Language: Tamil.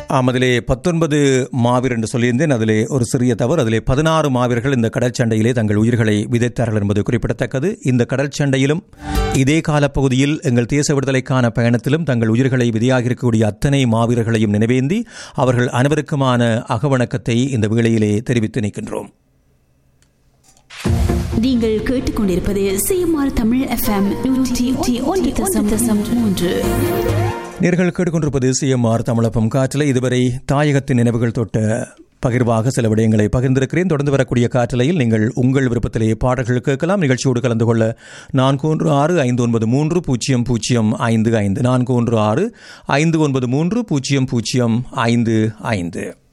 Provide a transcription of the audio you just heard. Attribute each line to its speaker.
Speaker 1: ஆம் அதிலே பத்தொன்பது மாவீர் என்று சொல்லியிருந்தேன் அதிலே ஒரு சிறிய தவறு அதிலே பதினாறு மாவீரர்கள் இந்த கடற்சண்டையிலே தங்கள் உயிர்களை விதைத்தார்கள் என்பது குறிப்பிடத்தக்கது இந்த கடற்சண்டையிலும் இதே காலப்பகுதியில் எங்கள் தேச விடுதலைக்கான பயணத்திலும் தங்கள் உயிர்களை விதையாகியிருக்கக்கூடிய அத்தனை மாவீரர்களையும் நினைவேந்தி அவர்கள் அனைவருக்குமான அகவணக்கத்தை இந்த வேளையிலே தெரிவித்து நிற்கின்றோம்
Speaker 2: நீங்கள் கேட்டுக்கொண்டிருப்பது சிஎம்ஆர் தமிழ் எஃப்எம் நூற்றி ஒன்று தசம் தசம் மூன்று
Speaker 1: நேர்கள் கேட்டுக்கொண்டிருப்பது சிஎம்ஆர் தமிழப்பம் காற்றில் இதுவரை தாயகத்தின் நினைவுகள் தொட்ட பகிர்வாக சில விடயங்களை பகிர்ந்திருக்கிறேன் தொடர்ந்து வரக்கூடிய காற்றலையில் நீங்கள் உங்கள் விருப்பத்திலேயே பாடல்கள் கேட்கலாம் நிகழ்ச்சியோடு கலந்து கொள்ள நான்கு ஒன்று ஆறு ஐந்து ஒன்பது மூன்று பூஜ்ஜியம் பூஜ்ஜியம் ஐந்து ஐந்து நான்கு ஒன்று ஆறு ஐந்து ஒன்பது மூன்று பூஜ்ஜியம் பூஜ்ஜியம் ஐந்து ஐந்து